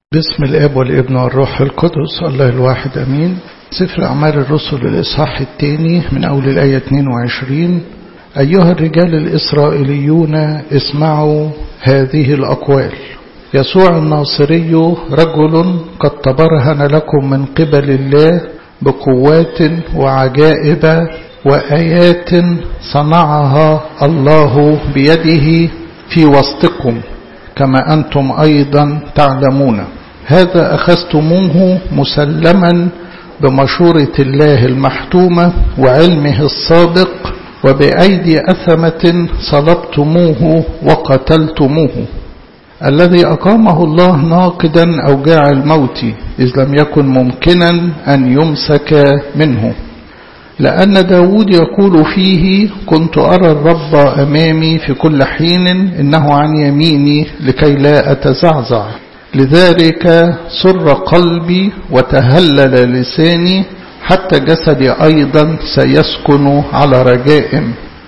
باسم الاب والابن والروح القدس الله الواحد امين سفر اعمال الرسل الاصحاح الثاني من اول الايه 22 ايها الرجال الاسرائيليون اسمعوا هذه الاقوال يسوع الناصري رجل قد تبرهن لكم من قبل الله بقوات وعجائب وايات صنعها الله بيده في وسطكم كما أنتم أيضا تعلمون هذا أخذتموه مسلما بمشورة الله المحتومة وعلمه الصادق وبأيدي أثمة صلبتموه وقتلتموه الذي أقامه الله ناقدا أوجاع الموت إذ لم يكن ممكنا أن يمسك منه لأن داود يقول فيه كنت أرى الرب أمامي في كل حين إنه عن يميني لكي لا أتزعزع لذلك سر قلبي وتهلل لساني حتى جسدي أيضا سيسكن على رجاء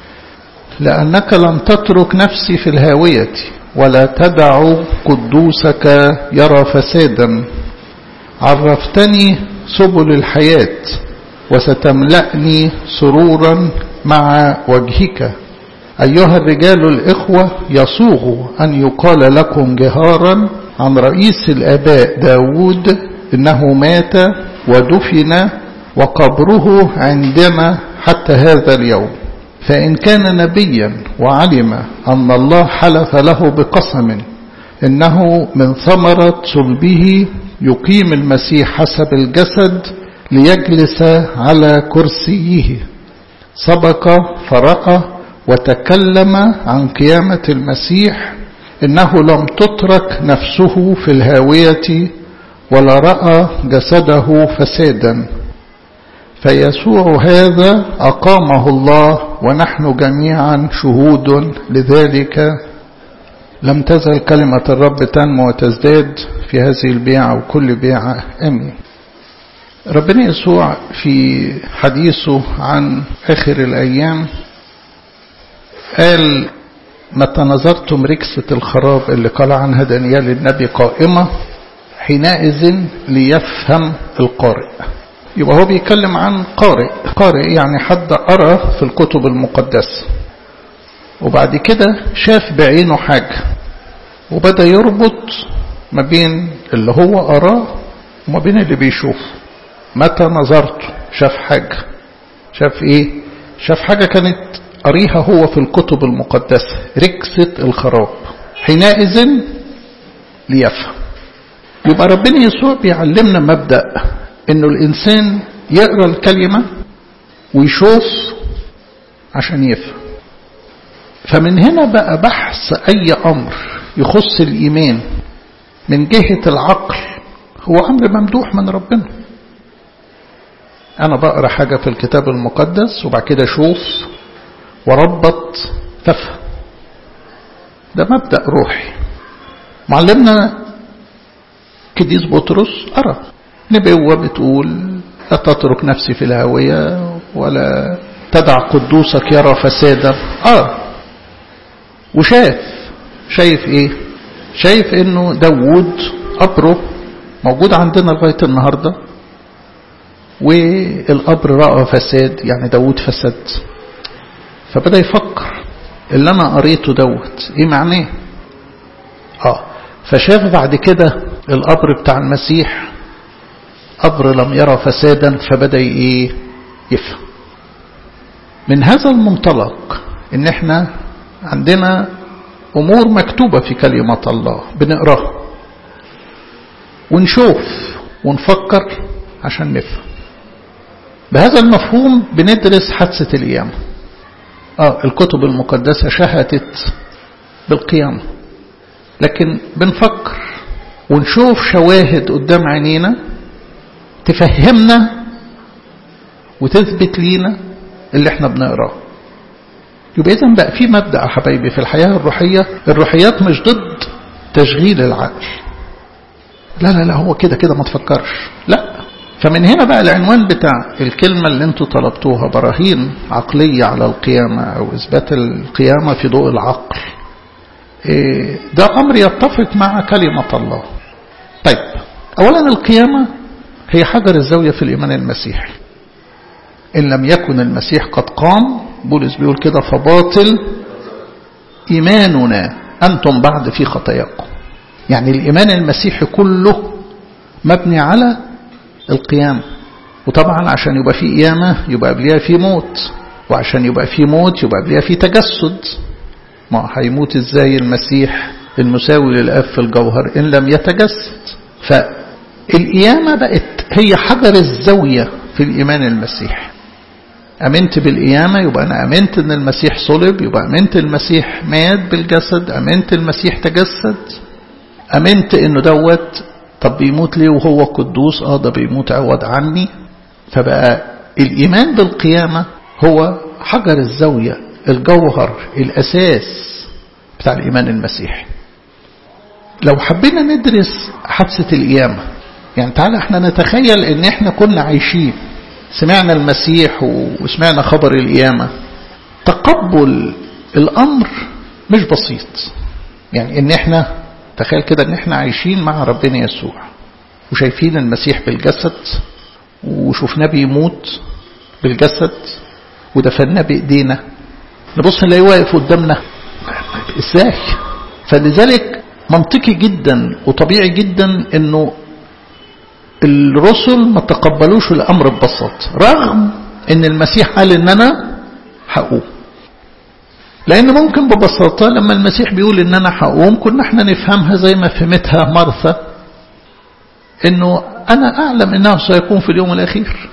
لأنك لم تترك نفسي في الهاوية ولا تدع قدوسك يرى فسادا عرفتني سبل الحياه وستملأني سرورا مع وجهك أيها الرجال الإخوة يصوغ أن يقال لكم جهارا عن رئيس الآباء داود إنه مات ودفن وقبره عندنا حتى هذا اليوم فإن كان نبيا وعلم أن الله حلف له بقسم إنه من ثمرة صلبه يقيم المسيح حسب الجسد ليجلس على كرسيه سبق فرأى وتكلم عن قيامة المسيح إنه لم تترك نفسه في الهاوية ولا رأى جسده فسادا فيسوع هذا أقامه الله ونحن جميعا شهود لذلك لم تزل كلمة الرب تنمو وتزداد في هذه البيعة وكل بيعة أمين ربنا يسوع في حديثه عن آخر الأيام قال متى نظرتم ركسة الخراب اللي قال عنها دانيال النبي قائمة حينئذ ليفهم القارئ يبقى هو بيتكلم عن قارئ قارئ يعني حد قرأ في الكتب المقدسة وبعد كده شاف بعينه حاجة وبدأ يربط ما بين اللي هو قراه وما بين اللي بيشوفه متى نظرت شاف حاجة شاف ايه شاف حاجة كانت قريها هو في الكتب المقدسة ركسة الخراب حينئذ ليفهم يبقى ربنا يسوع بيعلمنا مبدأ انه الانسان يقرأ الكلمة ويشوف عشان يفهم فمن هنا بقى بحث اي امر يخص الايمان من جهة العقل هو امر ممدوح من ربنا أنا بقرأ حاجة في الكتاب المقدس وبعد كده أشوف وربط ففهم ده مبدأ روحي معلمنا كديس بطرس أرى نبوة بتقول لا تترك نفسي في الهاوية ولا تدع قدوسك يرى فسادا آه وشاف شايف ايه شايف انه داوود قبره موجود عندنا لغاية النهارده والقبر رأى فساد يعني داود فسد فبدأ يفكر اللي أنا قريته دوت إيه معناه آه فشاف بعد كده القبر بتاع المسيح قبر لم يرى فسادا فبدأ إيه يفهم من هذا المنطلق إن إحنا عندنا أمور مكتوبة في كلمة الله بنقراها ونشوف ونفكر عشان نفهم بهذا المفهوم بندرس حادثة القيامة آه الكتب المقدسة شهدت بالقيامة لكن بنفكر ونشوف شواهد قدام عينينا تفهمنا وتثبت لينا اللي احنا بنقراه يبقى اذا بقى في مبدأ يا حبايبي في الحياة الروحية الروحيات مش ضد تشغيل العقل لا لا لا هو كده كده ما تفكرش لا فمن هنا بقى العنوان بتاع الكلمة اللي انتوا طلبتوها براهين عقلية على القيامة او اثبات القيامة في ضوء العقل ده امر يتفق مع كلمة الله طيب أولا القيامة هي حجر الزاوية في الإيمان المسيحي إن لم يكن المسيح قد قام بولس بيقول كده فباطل إيماننا أنتم بعد في خطاياكم يعني الإيمان المسيحي كله مبني على القيامة وطبعا عشان يبقى في قيامة يبقى قبلها في موت وعشان يبقى في موت يبقى قبلها في تجسد ما هيموت ازاي المسيح المساوي للأب في الجوهر إن لم يتجسد فالقيامة بقت هي حجر الزاوية في الإيمان المسيحي أمنت بالقيامة يبقى أنا أمنت أن المسيح صلب يبقى أمنت المسيح مات بالجسد أمنت المسيح تجسد أمنت أنه دوت طب بيموت ليه وهو قدوس اه ده بيموت عوض عني فبقى الإيمان بالقيامة هو حجر الزاوية الجوهر الأساس بتاع الإيمان المسيحي لو حبينا ندرس حادثة القيامة يعني تعالى احنا نتخيل ان احنا كنا عايشين سمعنا المسيح وسمعنا خبر القيامة تقبل الأمر مش بسيط يعني ان احنا تخيل كده ان احنا عايشين مع ربنا يسوع وشايفين المسيح بالجسد وشفناه بيموت بالجسد ودفناه بايدينا نبص نلاقيه واقف قدامنا ازاي فلذلك منطقي جدا وطبيعي جدا انه الرسل ما تقبلوش الامر ببساطه رغم ان المسيح قال ان انا هقوم لان ممكن ببساطه لما المسيح بيقول ان انا هقوم كنا احنا نفهمها زي ما فهمتها مرثا انه انا اعلم انه سيكون في اليوم الاخير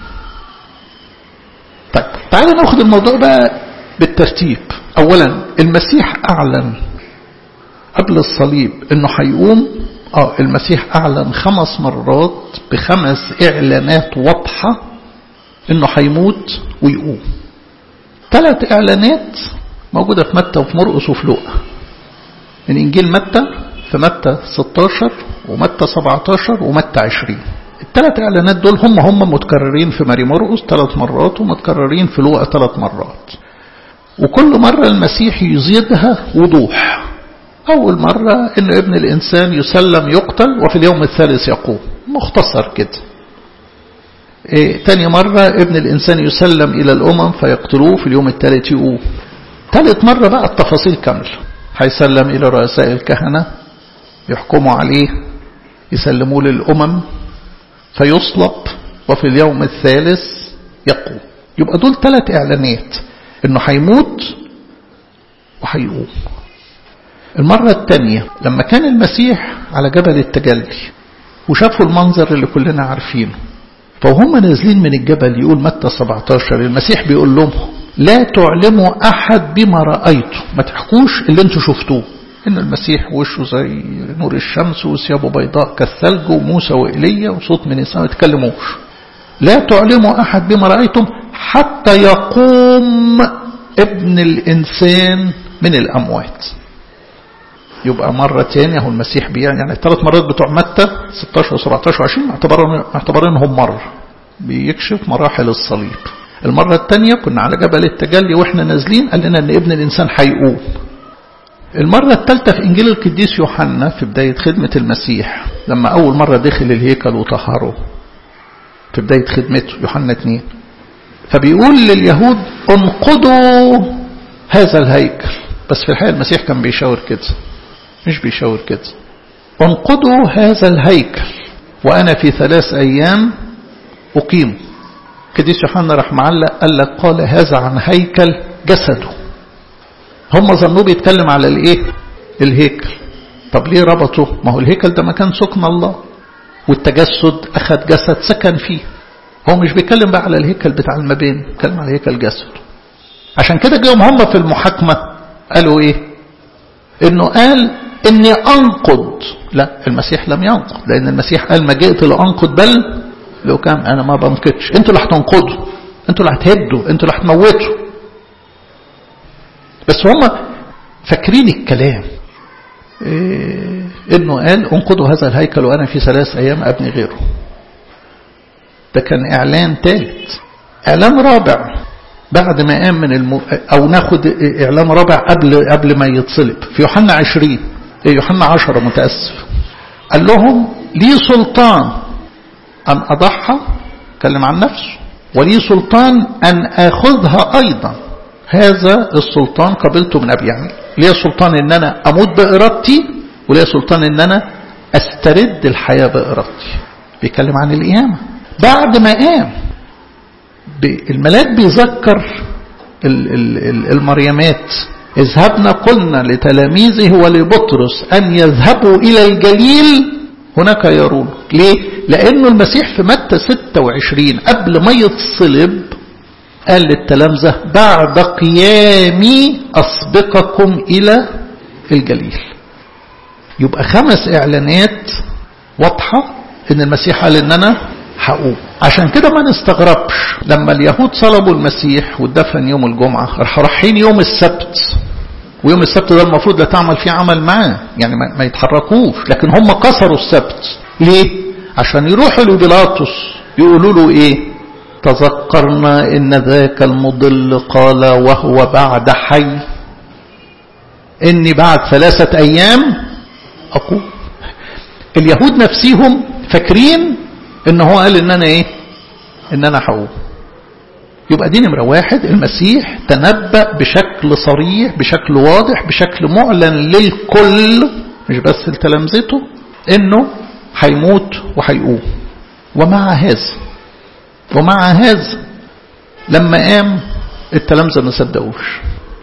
طيب تعالوا ناخد الموضوع بقى بالترتيب اولا المسيح اعلن قبل الصليب انه هيقوم اه المسيح اعلن خمس مرات بخمس اعلانات واضحة انه هيموت ويقوم ثلاث اعلانات موجودة في متى وفي مرقس وفي لوقا من انجيل متى في متى 16 ومتى 17 ومتى 20 الثلاث اعلانات دول هم هم متكررين في ماري مرقس ثلاث مرات ومتكررين في لوقا ثلاث مرات وكل مرة المسيح يزيدها وضوح أول مرة أن ابن الإنسان يسلم يقتل وفي اليوم الثالث يقوم مختصر كده إيه تاني مرة ابن الإنسان يسلم إلى الأمم فيقتلوه في اليوم الثالث يقوم ثالث مرة بقى التفاصيل كاملة هيسلم إلى رؤساء الكهنة يحكموا عليه يسلموه للأمم فيصلب وفي اليوم الثالث يقوم يبقى دول ثلاث إعلانات إنه هيموت وهيقوم المرة الثانية لما كان المسيح على جبل التجلي وشافوا المنظر اللي كلنا عارفينه فهم نازلين من الجبل يقول متى 17 المسيح بيقول لهم لا تعلموا أحد بما رأيته ما تحكوش اللي انتوا شفتوه إن المسيح وشه زي نور الشمس وثيابه بيضاء كالثلج وموسى وإيليا وصوت من السماء ما تكلموش لا تعلموا أحد بما رأيتم حتى يقوم ابن الإنسان من الأموات يبقى مرة تانية هو المسيح بيع يعني الثلاث مرات بتوع متى 16 و 17 و 20 اعتبرنهم مرة بيكشف مراحل الصليب المرة الثانية كنا على جبل التجلي واحنا نازلين قال لنا ان ابن الانسان هيقوم المرة الثالثة في انجيل القديس يوحنا في بداية خدمة المسيح لما اول مرة دخل الهيكل وطهره في بداية خدمته يوحنا 2 فبيقول لليهود انقضوا هذا الهيكل بس في الحقيقة المسيح كان بيشاور كده مش بيشاور كده انقضوا هذا الهيكل وأنا في ثلاث أيام أقيم قديس يوحنا راح معلق قال لك قال هذا عن هيكل جسده هم ظنوه بيتكلم على الايه الهيكل طب ليه ربطوا ما هو الهيكل ده مكان سكن الله والتجسد أخذ جسد سكن فيه هو مش بيتكلم بقى على الهيكل بتاع المباني بيتكلم على هيكل جسده عشان كده جيهم هم في المحاكمة قالوا ايه انه قال اني انقض لا المسيح لم ينقض لان المسيح قال ما جئت لانقض بل لو كان انا ما بنقضش انتوا اللي هتنقضوا انتوا اللي هتهدوا انتوا اللي هتموتوا بس هم فاكرين الكلام إيه انه قال انقضوا هذا الهيكل وانا في ثلاث ايام ابني غيره ده كان اعلان ثالث اعلان رابع بعد ما قام من الم... او ناخد اعلان رابع قبل قبل ما يتصلب في يوحنا 20 يوحنا 10 متاسف قال لهم لي سلطان أن أضحى كلم عن نفسه ولي سلطان أن أخذها أيضا هذا السلطان قبلته من أبي يعني لي سلطان أن أنا أموت بإرادتي ولي سلطان أن أنا أسترد الحياة بإرادتي بيتكلم عن القيامة بعد ما قام الملاك بيذكر المريمات اذهبنا قلنا لتلاميذه ولبطرس أن يذهبوا إلى الجليل هناك يرون ليه؟ لأنه المسيح في متى 26 قبل ما يتصلب قال للتلامذة بعد قيامي أسبقكم إلى الجليل يبقى خمس إعلانات واضحة إن المسيح قال إن أنا هقوم عشان كده ما نستغربش لما اليهود صلبوا المسيح واتدفن يوم الجمعة راحوا رايحين يوم السبت ويوم السبت ده المفروض لا تعمل فيه عمل معاه يعني ما يتحركوش لكن هم كسروا السبت ليه عشان يروحوا لبيلاطس يقولوا له ايه تذكرنا ان ذاك المضل قال وهو بعد حي اني بعد ثلاثة ايام اقوم اليهود نفسيهم فاكرين ان هو قال ان انا ايه ان انا هقوم يبقى دي نمرة واحد المسيح تنبأ بشكل صريح بشكل واضح بشكل معلن للكل مش بس لتلامذته انه هيموت وهيقوم ومع هذا ومع هذا لما قام التلامذة ما صدقوش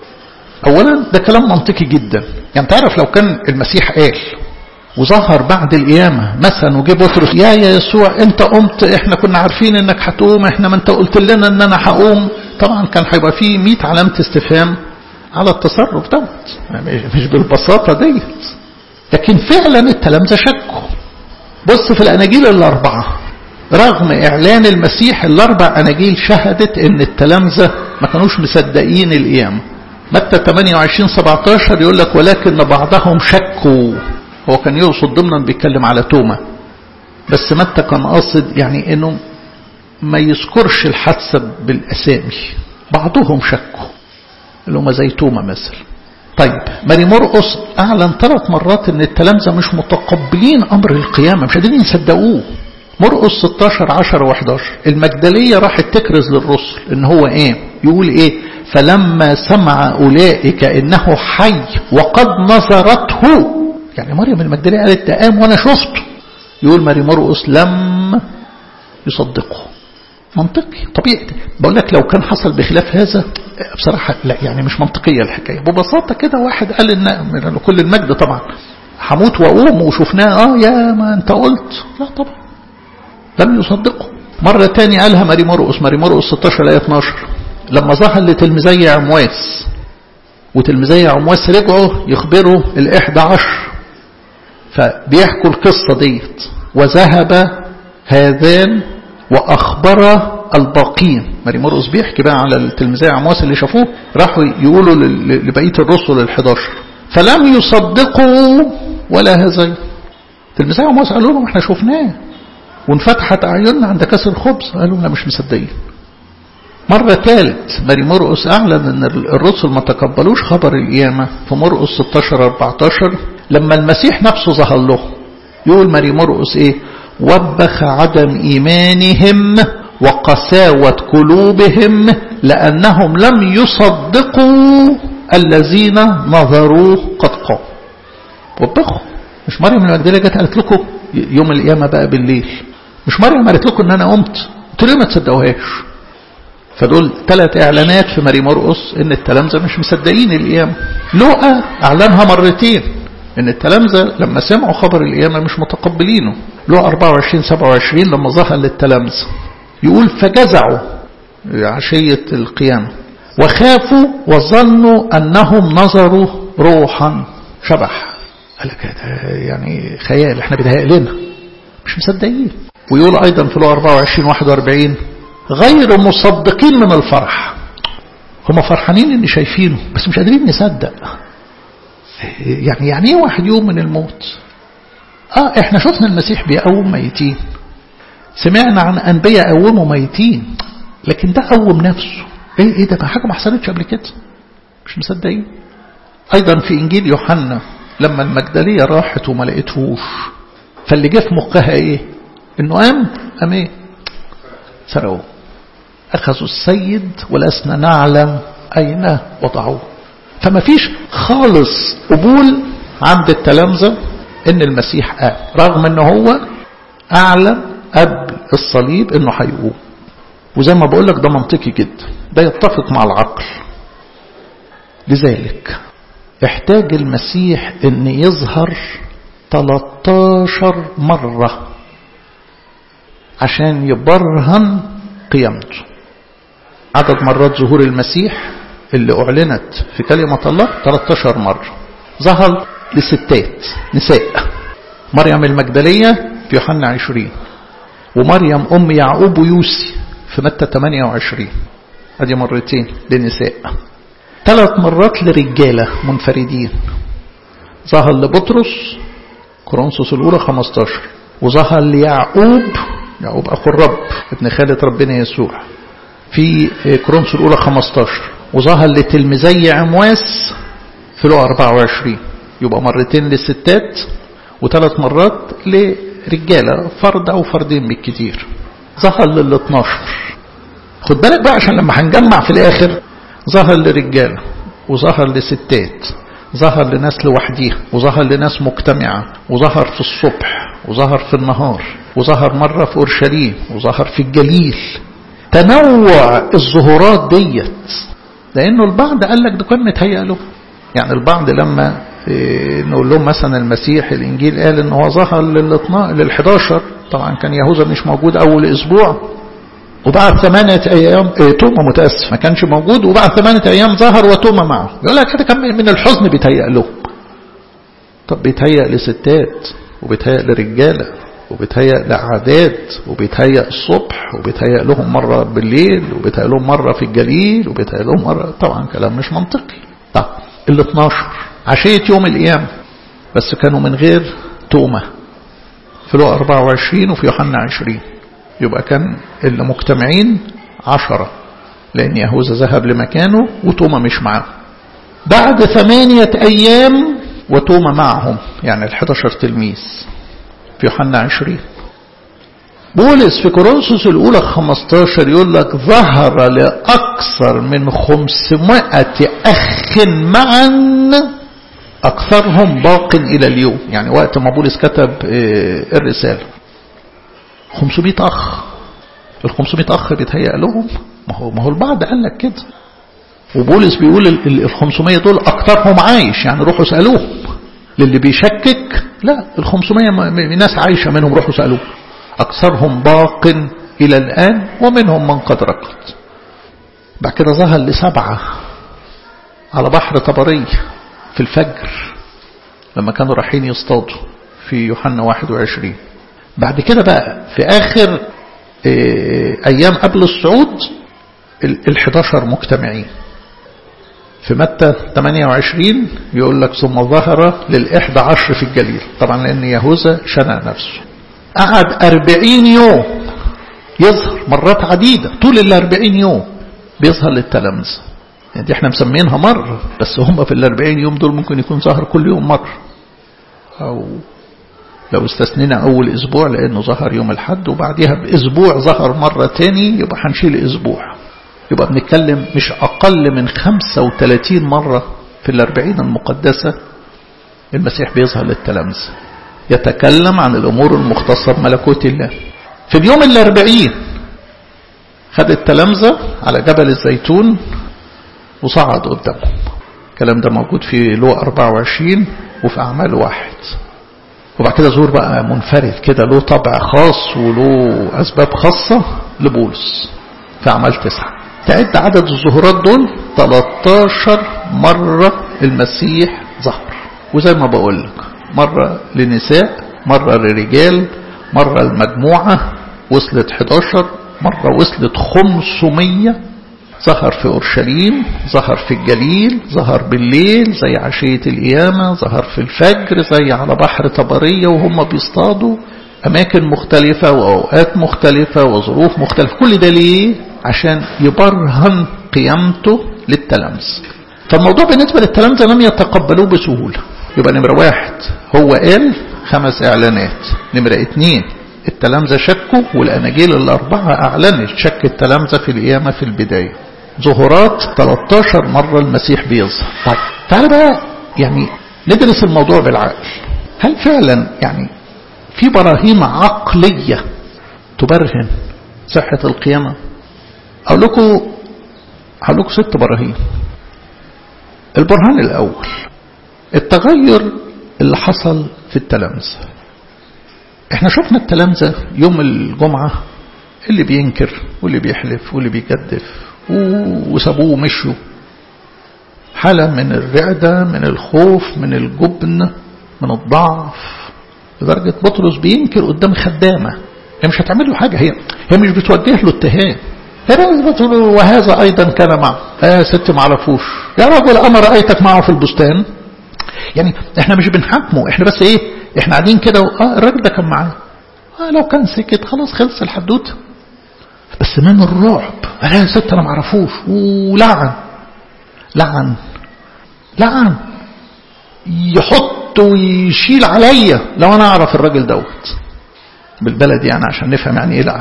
اولا ده كلام منطقي جدا يعني تعرف لو كان المسيح قال وظهر بعد القيامة مثلا وجه بطرس يا يا يسوع انت قمت احنا كنا عارفين انك هتقوم احنا ما انت قلت لنا ان انا هقوم طبعا كان هيبقى فيه 100 علامة استفهام على التصرف دوت مش بالبساطة ديت لكن فعلا التلامذة شكوا بص في الاناجيل الاربعة رغم اعلان المسيح الاربع اناجيل شهدت ان التلامذة ما كانوش مصدقين القيامة متى 28 17 يقول لك ولكن بعضهم شكوا هو كان يقصد ضمنا بيتكلم على توما بس متى كان قاصد يعني انه ما يذكرش الحادثة بالاسامي بعضهم شكوا اللي هم زي توما مثلا طيب ماري مرقس اعلن ثلاث مرات ان التلامذه مش متقبلين امر القيامه مش قادرين يصدقوه مرقس 16 10 و11 المجدليه راحت تكرز للرسل ان هو ايه يقول ايه فلما سمع اولئك انه حي وقد نظرته يعني مريم المجدلية قالت ده قام وانا شفته يقول ماري مرقس لم يصدقه منطقي طبيعي بقول لك لو كان حصل بخلاف هذا بصراحة لا يعني مش منطقية الحكاية ببساطة كده واحد قال ان من كل المجد طبعا هموت واقوم وشفناه اه يا ما انت قلت لا طبعا لم يصدقه مرة تاني قالها ماري مرقس ماري مرقس 16 آية 12 لما ظهر لتلميذي عمواس وتلميذي عمواس رجعوا يخبروا الإحدى عشر فبيحكوا القصة ديت وذهب هذان وأخبر الباقين ماري مرقس بيحكي بقى على التلميذي عمواس اللي شافوه راحوا يقولوا لبقية الرسل الحداشر فلم يصدقوا ولا هذين تلميذي عمواس قالوا لهم احنا شفناه وانفتحت أعيننا عند كسر الخبز قالوا لنا مش مصدقين مرة ثالث ماري مرقس أعلن أن الرسل ما تقبلوش خبر القيامة في مرقس 16 14 لما المسيح نفسه ظهر له يقول ماري مرقس إيه وبخ عدم إيمانهم وقساوة قلوبهم لأنهم لم يصدقوا الذين نظروه قد قام وبخوا مش مريم المجدلية جت قالت لكم يوم القيامة بقى بالليل مش مريم قالت لكم ان انا قمت قلت ليه ما تصدقوهاش فدول ثلاث اعلانات في ماري مرقس ان التلامذه مش مصدقين القيامه لوقا اعلنها مرتين ان التلامذه لما سمعوا خبر القيامه مش متقبلينه لوقا 24 27 لما ظهر للتلامذه يقول فجزعوا عشيه القيامه وخافوا وظنوا انهم نظروا روحا شبح قال لك يعني خيال احنا بيتهيأ لنا مش مصدقين ويقول ايضا في لوقا 24 41 غير مصدقين من الفرح هم فرحانين ان شايفينه بس مش قادرين نصدق يعني يعني ايه واحد يوم من الموت اه احنا شفنا المسيح بيقوم ميتين سمعنا عن انبياء قوموا ميتين لكن ده قوم نفسه ايه ايه ده حاجه ما حصلتش قبل كده مش مصدقين ايضا في انجيل يوحنا لما المجدليه راحت وما لقيتهوش فاللي جه في مخها ايه انه قام قام ايه سرقوه اخذوا السيد ولسنا نعلم اين وضعوه فما فيش خالص قبول عند التلامذة ان المسيح قام رغم ان هو اعلم قبل الصليب انه هيقوم وزي ما بقول لك ده منطقي جدا ده يتفق مع العقل لذلك احتاج المسيح ان يظهر 13 مرة عشان يبرهن قيامته عدد مرات ظهور المسيح اللي اعلنت في كلمة الله 13 مرة ظهر لستات نساء مريم المجدلية في يوحنا 20 ومريم ام يعقوب ويوسي في متى 28 ادي مرتين لنساء ثلاث مرات لرجالة منفردين ظهر لبطرس كورنثوس الأولى 15 وظهر ليعقوب يعقوب أخو الرب ابن خالة ربنا يسوع في كورنثوس الأولى 15 وظهر لتلميذي عمواس في لقا 24 يبقى مرتين للستات وثلاث مرات لرجالة فرد أو فردين بالكتير ظهر لل 12 خد بالك بقى عشان لما هنجمع في الآخر ظهر لرجالة وظهر لستات ظهر لناس لوحديها وظهر لناس مجتمعة وظهر في الصبح وظهر في النهار وظهر مرة في أورشليم وظهر في الجليل تنوع الظهورات ديت لأنه البعض قال لك ده كان متهيأ له يعني البعض لما نقول لهم مثلا المسيح الإنجيل قال إن هو ظهر لل 11 طبعا كان يهوذا مش موجود أول أسبوع وبعد ثمانية أيام إيه توما متأسف ما كانش موجود وبعد ثمانية أيام ظهر وتوما معه يقول لك هذا كان من الحزن بيتهيأ له طب بيتهيأ لستات وبيتهيأ لرجالة وبيتهيأ لأعداد وبيتهيأ الصبح وبيتهيأ لهم مرة بالليل وبيتهيأ لهم مرة في الجليل وبيتهيأ لهم مرة طبعا كلام مش منطقي طب ال 12 عشية يوم القيامة بس كانوا من غير توما في لقا 24 وفي يوحنا 20 يبقى كان اللي مجتمعين عشرة لأن يهوذا ذهب لمكانه وتوما مش معاه بعد ثمانية أيام وتوما معهم يعني الحداشر تلميذ في يوحنا عشرين بولس في كورنثوس الأولى 15 يقول لك ظهر لأكثر من 500 أخ معا أكثرهم باق إلى اليوم يعني وقت ما بولس كتب الرسالة 500 أخ ال 500 أخ بيتهيأ لهم ما هو ما هو البعض قال لك كده وبولس بيقول ال 500 دول أكثرهم عايش يعني روحوا اسألوهم للي بيشكك لا ال 500 ناس عايشة منهم روحوا اسألوه أكثرهم باق إلى الآن ومنهم من قد ركض بعد كده ظهر لسبعة على بحر طبرية في الفجر لما كانوا رايحين يصطادوا في يوحنا 21 بعد كده بقى في آخر أيام قبل الصعود ال 11 مجتمعين في متى 28 يقول لك ثم ظهر للإحدى عشر في الجليل طبعا لأن يهوذا شنع نفسه قعد أربعين يوم يظهر مرات عديدة طول الأربعين يوم بيظهر للتلامذة يعني دي احنا مسمينها مرة بس هم في الأربعين يوم دول ممكن يكون ظهر كل يوم مرة أو لو استثنينا أول أسبوع لأنه ظهر يوم الحد وبعدها بأسبوع ظهر مرة تاني يبقى هنشيل أسبوع يبقى بنتكلم مش أقل من 35 مرة في الأربعين المقدسة المسيح بيظهر للتلامذة يتكلم عن الأمور المختصة بملكوت الله في اليوم الأربعين خد التلامذة على جبل الزيتون وصعد قدامهم الكلام ده موجود في لو 24 وفي أعمال واحد وبعد كده ظهور بقى منفرد كده له طبع خاص وله أسباب خاصة لبولس في أعمال تسعة تعد عدد الظهورات دول 13 مرة المسيح ظهر وزي ما بقول لك مرة لنساء مرة لرجال مرة المجموعة وصلت 11 مرة وصلت 500 ظهر في أورشليم ظهر في الجليل ظهر بالليل زي عشية القيامة ظهر في الفجر زي على بحر طبرية وهم بيصطادوا أماكن مختلفة وأوقات مختلفة وظروف مختلفة كل ده ليه؟ عشان يبرهن قيامته للتلامذة فالموضوع بالنسبة للتلامذة لم يتقبلوه بسهولة يبقى نمرة واحد هو قال خمس اعلانات نمرة اتنين التلامذة شكوا والاناجيل الاربعة اعلنت شك التلامذة في القيامة في البداية ظهورات 13 مرة المسيح بيظهر طيب تعالى بقى يعني ندرس الموضوع بالعقل هل فعلا يعني في براهين عقلية تبرهن صحة القيامة أقول لكم هقول لكم ست براهين البرهان الأول التغير اللي حصل في التلامذة احنا شفنا التلامذة يوم الجمعة اللي بينكر واللي بيحلف واللي بيجدف وسابوه ومشوا حالة من الرعدة من الخوف من الجبن من الضعف لدرجة بطرس بينكر قدام خدامة هي مش هتعمل له حاجة هي هي مش بتوجه له اتهام وهذا أيضا كان معه يا ست ما عرفوش يا رجل أما رأيتك معه في البستان يعني احنا مش بنحاكمه احنا بس ايه احنا قاعدين كده اه الراجل ده كان معاه آه لو كان سكت خلاص خلص الحدوته بس من الرعب انا يا ست انا ما اعرفوش ولعن لعن لعن يحط ويشيل عليا لو انا اعرف الراجل دوت بالبلد يعني عشان نفهم يعني ايه لعن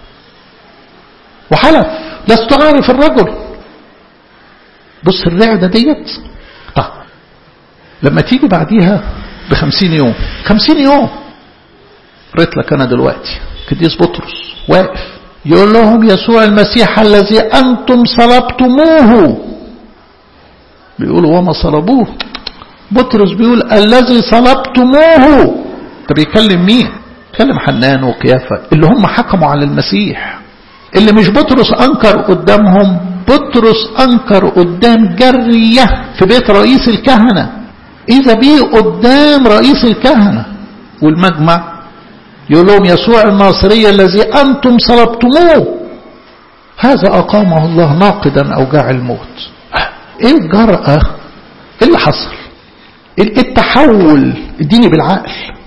وحلف لست اعرف الرجل بص الرعده ديت طب لما تيجي بعديها بخمسين يوم خمسين يوم قريت لك انا دلوقتي قديس بطرس واقف يقول لهم يسوع المسيح الذي انتم صلبتموه بيقولوا وما صلبوه بطرس بيقول الذي صلبتموه طب بيكلم مين بيكلم حنان وقيافة اللي هم حكموا على المسيح اللي مش بطرس انكر قدامهم بطرس انكر قدام جرية في بيت رئيس الكهنة اذا بيه قدام رئيس الكهنة والمجمع يقول لهم يسوع الناصري الذي انتم صلبتموه هذا اقامه الله ناقدا اوجاع الموت ايه الجرأة ايه اللي حصل التحول اديني بالعقل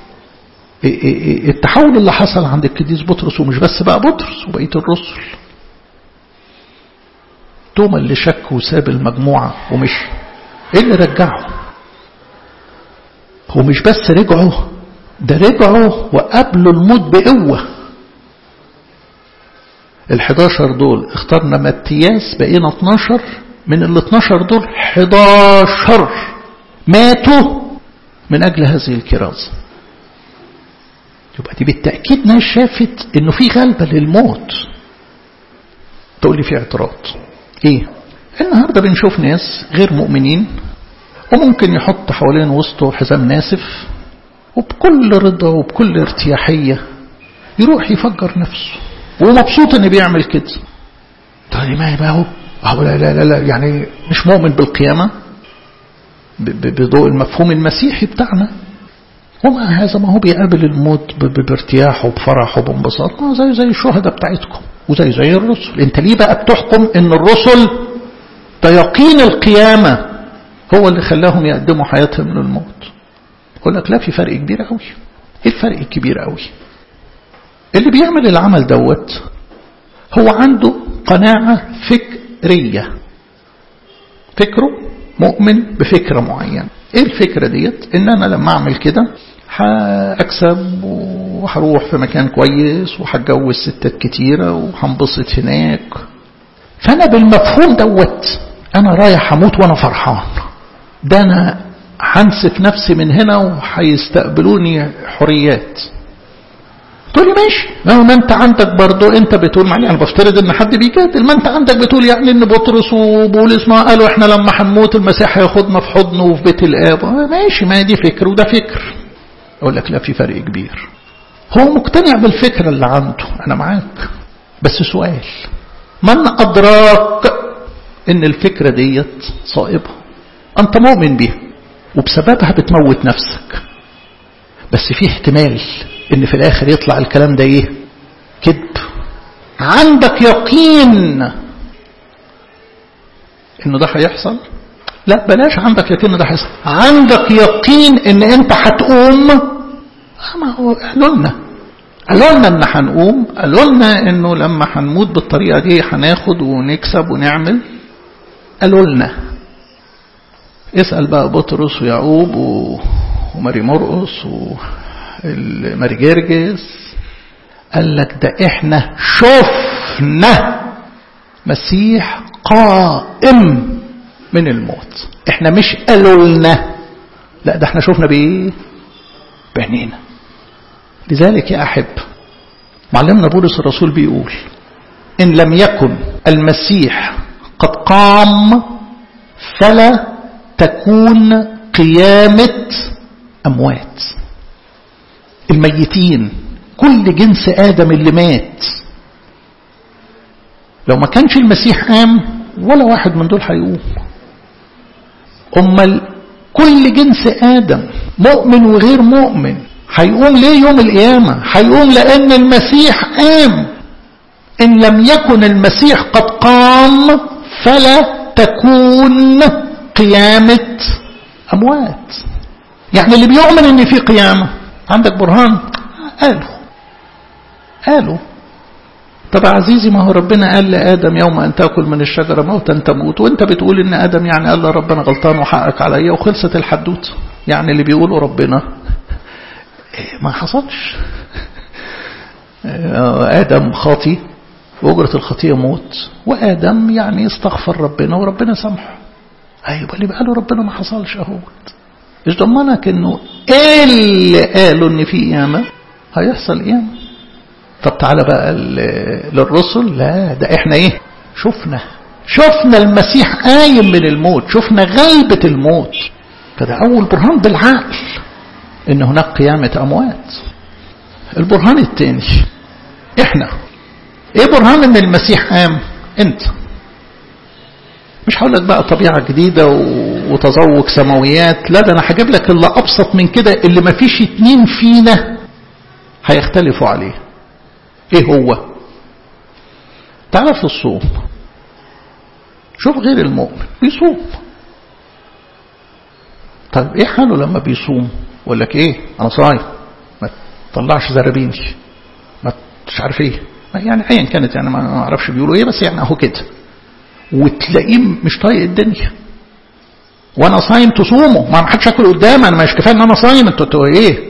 التحول اللي حصل عند القديس بطرس ومش بس بقى بطرس وبقيه الرسل توما اللي شك وساب المجموعة ومشي ايه اللي رجعه هو مش بس رجعوا ده رجعوا وقابلوا الموت بقوة الحداشر دول اخترنا متياس بقينا 12 من ال 12 دول 11 ماتوا من أجل هذه الكرازة يبقى دي بالتأكيد ناس شافت انه في غلبة للموت تقول لي في اعتراض ايه النهاردة بنشوف ناس غير مؤمنين وممكن يحط حوالين وسطه حزام ناسف وبكل رضا وبكل ارتياحية يروح يفجر نفسه ومبسوط ان بيعمل كده طيب ما هو هو لا لا لا, لا يعني مش مؤمن بالقيامة بضوء المفهوم المسيحي بتاعنا ومع هذا ما هو بيقابل الموت بارتياح وبفرح وبانبساط ما زي زي الشهداء بتاعتكم وزي زي الرسل انت ليه بقى بتحكم ان الرسل ده يقين القيامة هو اللي خلاهم يقدموا حياتهم للموت يقول لك لا في فرق كبير قوي ايه الفرق الكبير قوي اللي بيعمل العمل دوت هو عنده قناعة فكرية فكره مؤمن بفكرة معينة ايه الفكرة ديت ان انا لما اعمل كده هأكسب وهروح في مكان كويس وهتجوز ستات كتيرة وهنبسط هناك فانا بالمفهوم دوت انا رايح اموت وانا فرحان ده انا هنسف نفسي من هنا وهيستقبلوني حريات تقول لي ماشي ما انت عندك برضو انت بتقول يعني انا بفترض ان حد بيجادل ما انت عندك بتقول يعني ان بطرس وبولس ما قالوا احنا لما هنموت المسيح هياخدنا في حضنه وفي بيت الاب ماشي ما دي فكر وده فكر اقول لك لا في فرق كبير هو مقتنع بالفكره اللي عنده انا معاك بس سؤال من ادراك ان الفكره ديت صائبه انت مؤمن بيها وبسببها بتموت نفسك بس في احتمال ان في الاخر يطلع الكلام ده ايه كذب عندك يقين انه ده هيحصل لا بلاش عندك يقين ان ده هيحصل عندك يقين ان انت هتقوم ما هو قالوا لنا قالوا لنا ان هنقوم قالوا لنا انه لما هنموت بالطريقه دي هناخد ونكسب ونعمل قالوا لنا اسال بقى بطرس ويعقوب و... وماري مرقس و... المرجرجس قال لك ده احنا شفنا مسيح قائم من الموت احنا مش قالوا لنا لا ده احنا شفنا بايه بعينينا لذلك يا احب معلمنا بولس الرسول بيقول ان لم يكن المسيح قد قام فلا تكون قيامه اموات الميتين كل جنس ادم اللي مات لو ما كانش المسيح قام ولا واحد من دول هيقوم امال كل جنس ادم مؤمن وغير مؤمن هيقوم ليه يوم القيامه هيقوم لان المسيح قام ان لم يكن المسيح قد قام فلا تكون قيامه اموات يعني اللي بيؤمن ان في قيامه عندك برهان قالوا قالوا طب عزيزي ما هو ربنا قال لآدم يوم أن تأكل من الشجرة موتا تموت وانت بتقول ان آدم يعني قال ربنا غلطان وحقك عليا وخلصت الحدوت يعني اللي بيقوله ربنا ما حصلش آدم خاطي وأجرة الخطية موت وآدم يعني استغفر ربنا وربنا سامحه أيوة اللي قاله ربنا ما حصلش أهو مش ضمنك انه ايه اللي قالوا ان في قيامة هيحصل قيامة طب تعالى بقى للرسل لا ده احنا ايه شفنا شفنا المسيح قايم من الموت شفنا غلبة الموت فده اول برهان بالعقل ان هناك قيامة اموات البرهان الثاني احنا ايه برهان ان المسيح قام انت مش هقول لك بقى طبيعة جديدة وتذوق سماويات لا ده انا هجيب لك اللي ابسط من كده اللي ما فيش اتنين فينا هيختلفوا عليه ايه هو تعالى في الصوم شوف غير المؤمن بيصوم طيب ايه حاله لما بيصوم يقول لك ايه انا صايم ما تطلعش زرابيني ما مش عارف ايه يعني ايا كانت يعني ما اعرفش بيقولوا ايه بس يعني اهو كده وتلاقيه مش طايق الدنيا وانا صايم تصومه ما حدش ياكل قدامي انا مش كفايه ان انا صايم انتوا ايه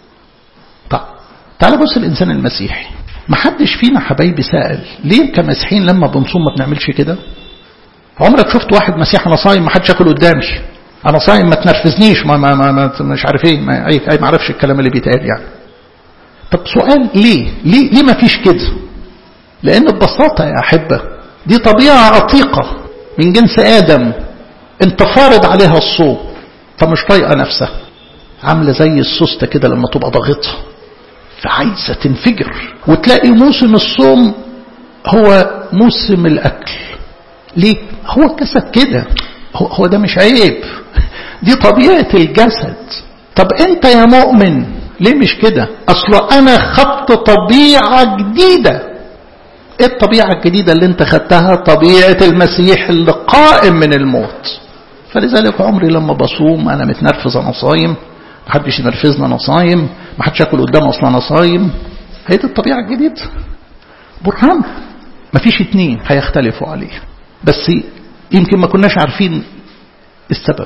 طب تعال بص الانسان المسيحي ما حدش فينا حبايبي سأل ليه كمسيحيين لما بنصوم ما بنعملش كده عمرك شفت واحد مسيحي انا صايم ما حدش ياكل قدامي انا صايم ما تنرفزنيش ما, ما, ما, ما مش عارف ايه ما اي ما اعرفش الكلام اللي بيتقال يعني طب سؤال ليه ليه ليه ما فيش كده لان ببساطه يا احبه دي طبيعه عتيقه من جنس ادم انت فارض عليها الصوم فمش طايقه نفسها عامله زي السوسته كده لما تبقى ضاغطها فعايزه تنفجر وتلاقي موسم الصوم هو موسم الاكل ليه هو الجسد كده هو, هو ده مش عيب دي طبيعه الجسد طب انت يا مؤمن ليه مش كده اصل انا خدت طبيعه جديده ايه الطبيعه الجديده اللي انت خدتها طبيعه المسيح اللي قائم من الموت فلذلك عمري لما بصوم انا متنرفز انا صايم محدش ينرفزني انا صايم محدش ياكل قدام اصلا انا صايم هي دي الطبيعه الجديده برهان مفيش اتنين هيختلفوا عليه بس يمكن ما كناش عارفين السبب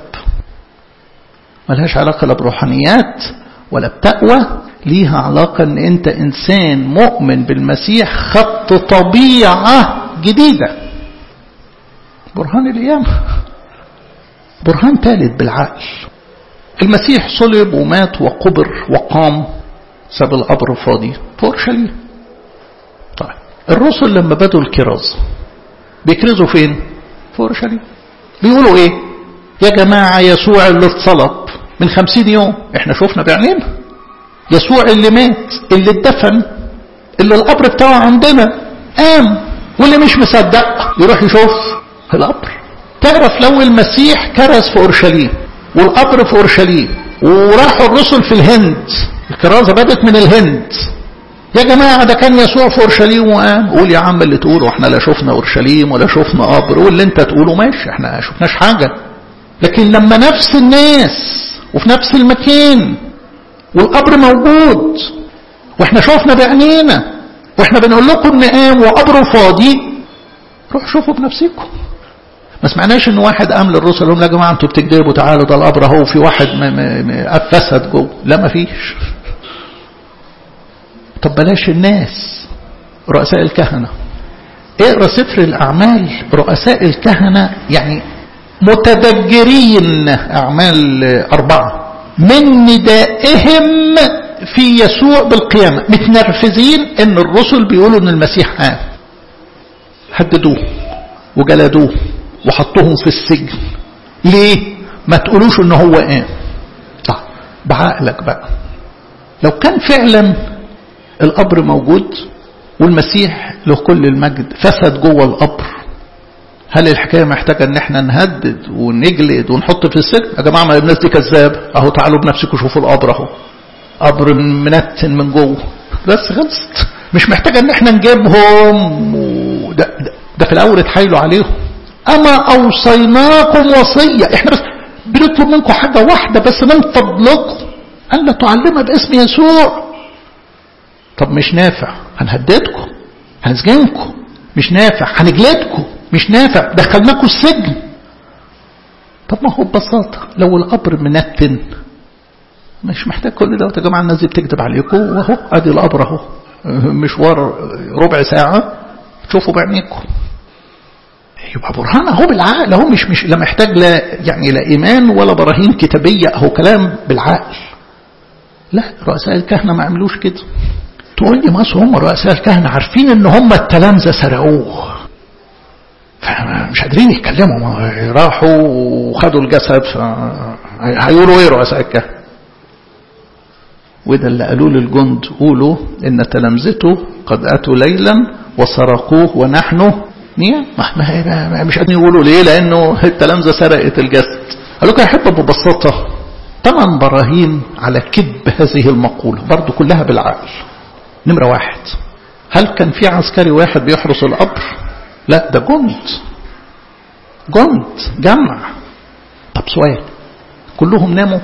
ملهاش علاقة لا بروحانيات ولا بتقوى ليها علاقة ان انت انسان مؤمن بالمسيح خدت طبيعة جديدة برهان القيامة برهان ثالث بالعقل المسيح صلب ومات وقبر وقام ساب القبر فاضي في اورشليم طيب الرسل لما بدوا الكراز بيكرزوا فين في اورشليم بيقولوا ايه يا جماعة يسوع اللي اتصلب من خمسين يوم احنا شفنا بعينينا يسوع اللي مات اللي اتدفن اللي القبر بتاعه عندنا قام واللي مش مصدق يروح يشوف القبر تعرف لو المسيح كرز في اورشليم والقبر في اورشليم وراحوا الرسل في الهند الكرازه بدت من الهند يا جماعة ده كان يسوع في أورشليم وقام قول يا عم اللي تقوله احنا لا شفنا أورشليم ولا شفنا قبر واللي انت تقوله ماشي احنا شفناش حاجة لكن لما نفس الناس وفي نفس المكان والقبر موجود واحنا شفنا بعينينا واحنا بنقول لكم ان قام وقبره فاضي روح شوفوا بنفسكم ما سمعناش ان واحد قام للرسل لهم يا جماعه انتوا بتكذبوا تعالوا ده القبر اهو في واحد فسد جوه لا ما فيش طب بلاش الناس رؤساء الكهنة اقرا سفر الأعمال رؤساء الكهنة يعني متدجرين أعمال أربعة من ندائهم في يسوع بالقيامة متنرفزين ان الرسل بيقولوا ان المسيح قام هددوه وجلدوه وحطوهم في السجن ليه ما تقولوش ان هو قام طب بعقلك بقى لو كان فعلا القبر موجود والمسيح له كل المجد فسد جوه القبر هل الحكاية محتاجة ان احنا نهدد ونجلد ونحط في السجن يا جماعة ما الناس دي كذاب اهو تعالوا بنفسكم شوفوا القبر اهو قبر منتن من جوه بس خلصت مش محتاجة ان احنا نجيبهم وده ده, ده في الاول اتحايلوا عليهم اما اوصيناكم وصية احنا بس بنطلب منكم حاجة واحدة بس من فضلكم ألا تعلمها باسم يسوع طب مش نافع هنهددكم هنسجنكم مش نافع هنجلدكم مش نافع دخلناكم السجن طب ما هو ببساطة لو القبر منتن مش محتاج كل ده يا جماعة الناس دي بتكذب عليكم واهو ادي القبر اهو مشوار ربع ساعة تشوفوا بعينيكم يبقى برهان اهو بالعقل اهو مش مش لا محتاج لا يعني لا ايمان ولا براهين كتابيه اهو كلام بالعقل لا رؤساء الكهنه ما عملوش كده تقول لي مصر هم رؤساء الكهنه عارفين ان هم التلامذه سرقوه فمش قادرين يتكلموا راحوا وخدوا الجسد هيقولوا ايه رؤساء الكهنه وده اللي قالوا للجند قولوا ان تلامذته قد اتوا ليلا وسرقوه ونحن نية ما مش قادرين يقولوا ليه لانه التلامذه سرقت الجسد قال لكم يا احبه ببساطه ثمان براهين على كذب هذه المقوله برضو كلها بالعقل نمره واحد هل كان في عسكري واحد بيحرس القبر لا ده جند جند جمع طب سؤال كلهم ناموا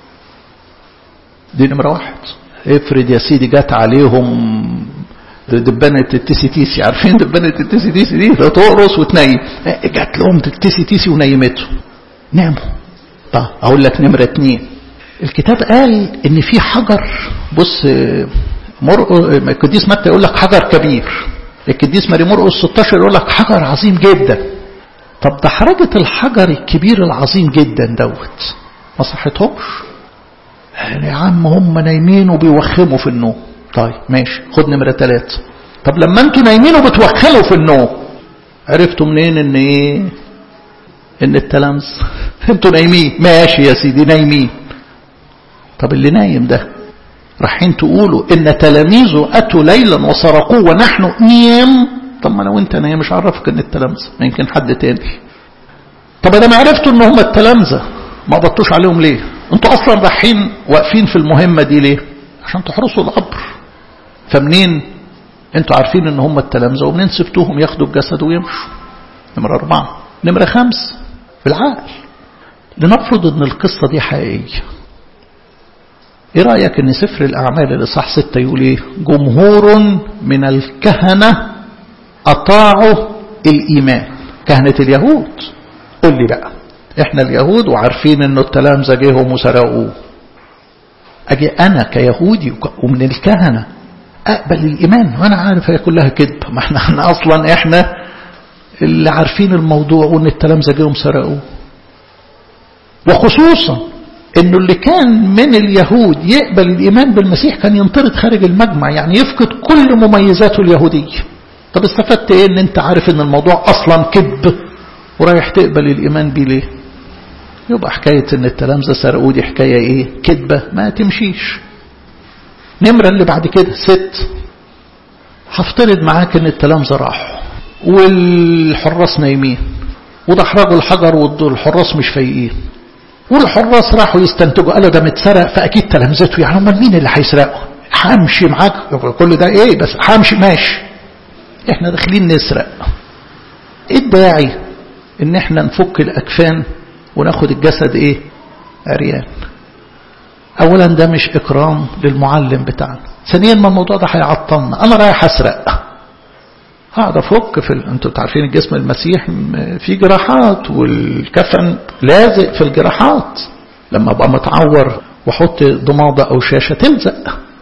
دي نمره واحد افرض يا سيدي جت عليهم دبانة التيسي تيسي عارفين دبانة التيسي تيسي دي تقرص وتنيم جات لهم التيسي تيسي ونيمته ناموا طب اقول لك نمرة اتنين الكتاب قال ان في حجر بص القديس متى يقول لك حجر كبير القديس ماري مرقس 16 يقول لك حجر عظيم جدا طب ده حركة الحجر الكبير العظيم جدا دوت ما صحتهمش يعني يا عم هم نايمين وبيوخموا في النوم طيب ماشي خد نمرة ثلاثة طب لما انتوا نايمين وبتوكلوا في النوم عرفتوا منين ان ايه ان التلامذ انتوا نايمين ماشي يا سيدي نايمين طب اللي نايم ده رايحين تقولوا ان تلاميذه اتوا ليلا وسرقوه ونحن نيام طب ما لو انت نايم مش عرفك ان التلامذه ما يمكن حد تاني طب انا ما عرفتوا ان هم التلامذه ما بطوش عليهم ليه انتوا اصلا رايحين واقفين في المهمه دي ليه عشان تحرسوا القبر فمنين انتوا عارفين ان هم التلامذه ومنين سبتوهم ياخدوا الجسد ويمشوا نمره اربعه نمره خمس بالعقل لنفرض ان القصه دي حقيقيه ايه رايك ان سفر الاعمال الاصحاح ستة يقول ايه جمهور من الكهنه اطاعوا الايمان كهنه اليهود قول لي بقى احنا اليهود وعارفين انه التلامذه جيهم وسرقوه اجي انا كيهودي ومن الكهنه اقبل الايمان وانا عارف هي كلها كذب ما احنا, احنا اصلا احنا اللي عارفين الموضوع وان التلامذه جيهم سرقوه وخصوصا انه اللي كان من اليهود يقبل الايمان بالمسيح كان ينطرد خارج المجمع يعني يفقد كل مميزاته اليهوديه طب استفدت ايه ان انت عارف ان الموضوع اصلا كذب ورايح تقبل الايمان بيه ليه يبقى حكايه ان التلامذه سرقوه دي حكايه ايه كذبه ما تمشيش نمره اللي بعد كده ست هفترض معاك ان التلامذه راحوا والحراس نايمين وده احرجوا الحجر والحراس مش فايقين والحراس راحوا يستنتجوا قالوا ده متسرق فاكيد تلامذته يعني امال مين اللي هيسرقه همشي معاك كل ده ايه بس همشي ماشي احنا داخلين نسرق ايه الداعي ان احنا نفك الاكفان وناخد الجسد ايه عريان اولا ده مش اكرام للمعلم بتاعنا ثانيا ما الموضوع ده هيعطلنا انا رايح اسرق هقعد افك في ال... انتوا عارفين الجسم المسيح فيه جراحات والكفن لازق في الجراحات لما ابقى متعور واحط ضماده او شاشه تلزق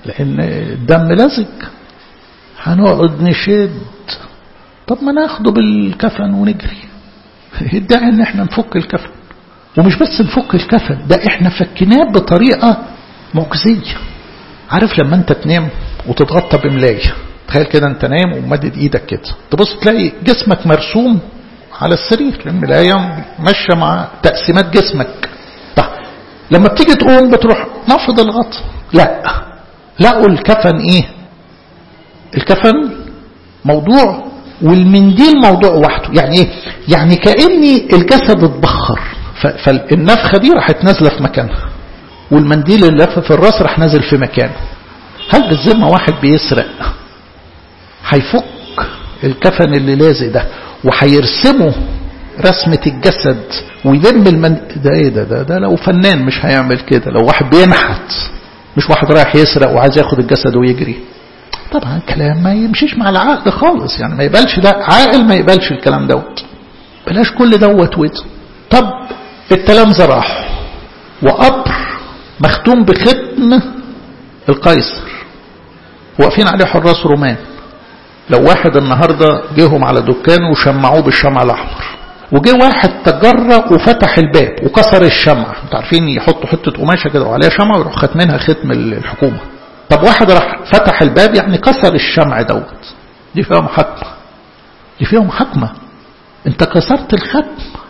لأن الدم لزج هنقعد نشد طب ما ناخده بالكفن ونجري يدعي ان احنا نفك الكفن ومش بس نفك الكفن ده احنا فكناه بطريقة معجزية عارف لما انت تنام وتتغطى بملاية تخيل كده انت نايم ومدد ايدك كده تبص تلاقي جسمك مرسوم على السرير الملاية ماشية مع تقسيمات جسمك طيب لما بتيجي تقوم بتروح نفض الغطا لا لقوا الكفن ايه الكفن موضوع والمنديل موضوع وحده يعني ايه يعني كأني الجسد اتبخر فالنفخة دي راحت نازلة في مكانها والمنديل اللي لف في الراس راح نازل في مكانه هل بالذمة واحد بيسرق هيفك الكفن اللي لازق ده وهيرسمه رسمة الجسد ويلم المن ده ايه ده, ده ده لو فنان مش هيعمل كده لو واحد بينحت مش واحد رايح يسرق وعايز ياخد الجسد ويجري طبعا كلام ما يمشيش مع العقل خالص يعني ما يقبلش ده عاقل ما يقبلش الكلام دوت بلاش كل دوت وده طب التلامذة راحوا وقبر مختوم بختم القيصر واقفين عليه حراس رومان لو واحد النهاردة جيهم على دكان وشمعوه بالشمع الأحمر وجه واحد تجرأ وفتح الباب وكسر الشمع انتوا عارفين يحطوا حتة قماشة كده وعليها شمع ويروح ختمينها ختم الحكومة طب واحد راح فتح الباب يعني كسر الشمع دوت دي فيها محاكمة دي فيها محاكمة انت كسرت الختم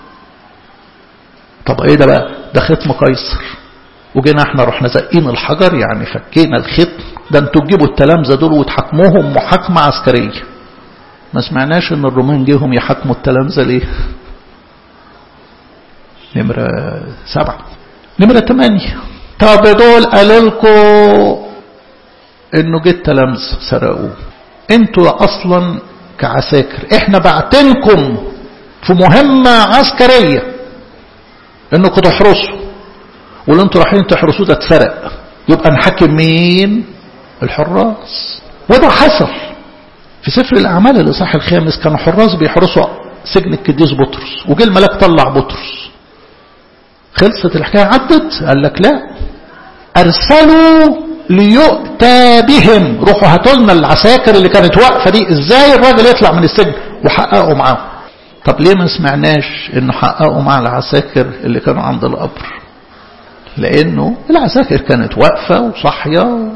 طب ايه ده بقى ده ختم قيصر وجينا احنا رحنا زقين الحجر يعني فكينا الختم ده انتوا تجيبوا التلامذه دول وتحاكموهم محاكمه عسكريه ما سمعناش ان الرومان جيهم يحاكموا التلامذه ليه نمرة سبعة نمرة ثمانية طب دول قالوا لكم انه جه التلامذة سرقوه انتوا اصلا كعساكر احنا بعتنكم في مهمة عسكرية انكم تحرسوا واللي انتوا رايحين تحرسوه ده اتسرق يبقى نحكم مين الحراس وده حصل في سفر الاعمال الاصحاح الخامس كانوا حراس بيحرسوا سجن القديس بطرس وجه الملاك طلع بطرس خلصت الحكايه عدت قال لك لا ارسلوا ليؤتى بهم روحوا هاتوا لنا العساكر اللي كانت واقفه دي ازاي الراجل يطلع من السجن وحققوا معاه طب ليه ما سمعناش انه حققوا مع العساكر اللي كانوا عند القبر لانه العساكر كانت واقفه وصاحيه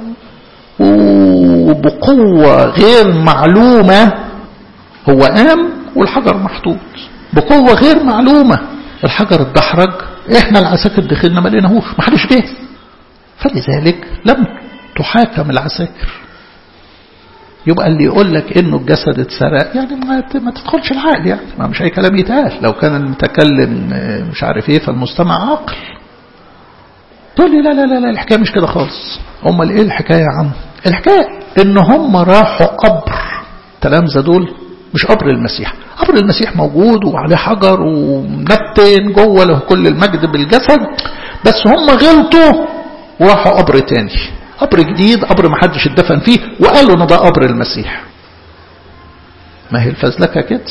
وبقوه غير معلومه هو قام والحجر محطوط بقوه غير معلومه الحجر اتدحرج احنا العساكر دخلنا ما لقيناهوش ما حدش جه فلذلك لم تحاكم العساكر يبقى اللي يقول لك انه الجسد اتسرق يعني ما ما تدخلش العقل يعني ما مش اي كلام يتقال لو كان المتكلم مش عارف ايه فالمستمع عاقل تقول لي لا لا لا لا الحكايه مش كده خالص امال ايه الحكايه يا عم الحكايه ان هم راحوا قبر التلامذه دول مش قبر المسيح قبر المسيح موجود وعليه حجر ومنتن جوه له كل المجد بالجسد بس هم غلطوا وراحوا قبر تاني قبر جديد قبر ما حدش اتدفن فيه وقالوا ان ده قبر المسيح ما هي الفزلكه كده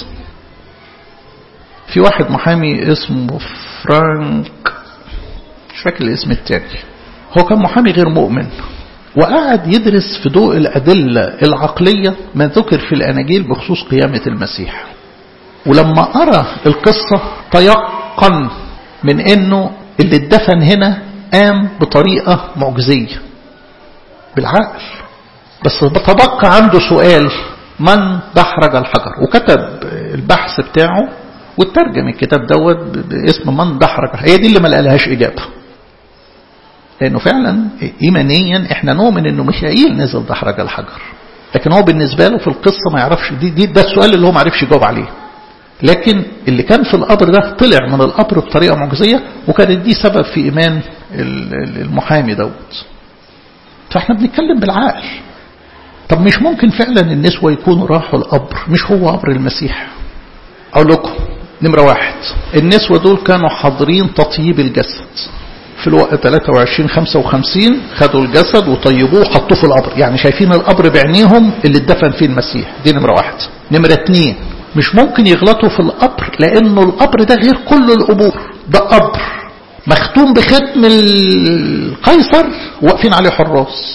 في واحد محامي اسمه فرانك مش فاكر الاسم التاني هو كان محامي غير مؤمن وقعد يدرس في ضوء الأدلة العقلية ما ذكر في الأناجيل بخصوص قيامة المسيح ولما قرأ القصة تيقن من أنه اللي اتدفن هنا قام بطريقة معجزية بالعقل بس تبقى عنده سؤال من دحرج الحجر وكتب البحث بتاعه وترجم الكتاب دوت باسم من دحرج هي دي اللي ما لقالهاش إجابة لأنه فعلا إيمانيا إحنا نؤمن إنه ميخائيل نزل دحرج الحجر لكن هو بالنسبة له في القصة ما يعرفش دي, دي ده السؤال اللي هو ما عرفش يجاوب عليه لكن اللي كان في القبر ده طلع من القبر بطريقة معجزية وكانت دي سبب في إيمان المحامي دوت فاحنا بنتكلم بالعقل طب مش ممكن فعلا النسوة يكونوا راحوا القبر مش هو قبر المسيح أقول لكم نمرة واحد النسوة دول كانوا حاضرين تطييب الجسد في الوقت 23 55 خدوا الجسد وطيبوه وحطوه في القبر يعني شايفين القبر بعينيهم اللي اتدفن فيه المسيح دي نمرة واحد نمرة اتنين مش ممكن يغلطوا في القبر لانه القبر ده غير كل القبور ده قبر مختوم بختم القيصر واقفين عليه حراس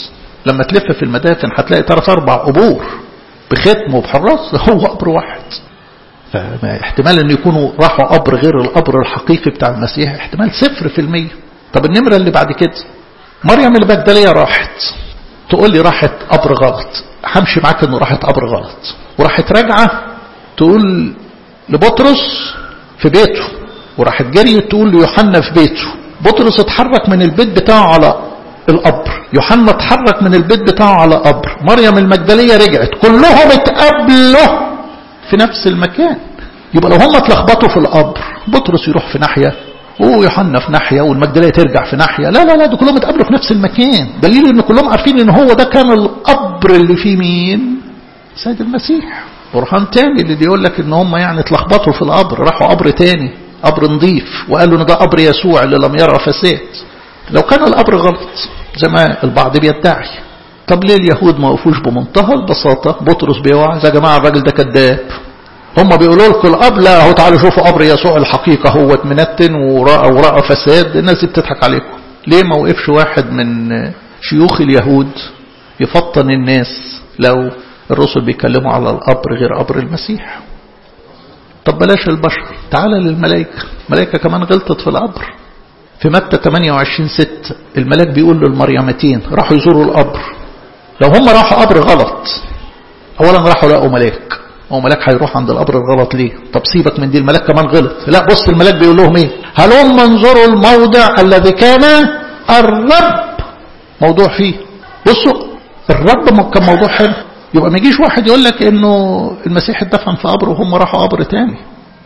لما تلف في المدافن هتلاقي ثلاث اربع قبور بختم وبحراس هو قبر واحد فاحتمال ان يكونوا راحوا قبر غير القبر الحقيقي بتاع المسيح احتمال صفر في المية طب النمرة اللي بعد كده مريم المجدلية راحت تقول لي راحت قبر غلط همشي معاك انه راحت قبر غلط وراحت راجعة تقول لبطرس في بيته وراحت جريت تقول ليوحنا في بيته بطرس اتحرك من البيت بتاعه على القبر يوحنا اتحرك من البيت بتاعه على قبر مريم المجدلية رجعت كلهم اتقابلوا في نفس المكان يبقى لو هم اتلخبطوا في القبر بطرس يروح في ناحية ويوحنا في ناحية والمجدلية ترجع في ناحية لا لا لا دول كلهم اتقابلوا في نفس المكان دليل ان كلهم عارفين ان هو ده كان القبر اللي فيه مين سيد المسيح برهان تاني اللي بيقول لك ان هم يعني اتلخبطوا في القبر راحوا قبر تاني قبر نظيف وقالوا ان ده قبر يسوع اللي لم يرى فساد لو كان القبر غلط زي ما البعض بيدعي طب ليه اليهود ما وقفوش بمنتهى البساطة بطرس بيوعظ يا جماعة الراجل ده كذاب هم بيقولوا لكم القبر لا اهو تعالوا شوفوا قبر يسوع الحقيقة هو منتن ورأى ورأى فساد الناس دي بتضحك عليكم ليه ما وقفش واحد من شيوخ اليهود يفطن الناس لو الرسل بيتكلموا على القبر غير قبر المسيح طب بلاش البشر تعالى للملائكة الملائكة كمان غلطت في القبر في متى 28 6 الملاك بيقول للمريمتين راحوا يزوروا القبر لو هم راحوا قبر غلط اولا راحوا لقوا ملاك هو ملاك هيروح عند القبر الغلط ليه طب سيبك من دي الملاك كمان غلط لا بص الملاك بيقول لهم ايه هلم انظروا الموضع الذي كان الرب موضوع فيه بصوا الرب كان موضوع حلو يبقى ما يجيش واحد يقول لك انه المسيح اتدفن في قبر وهم راحوا قبر تاني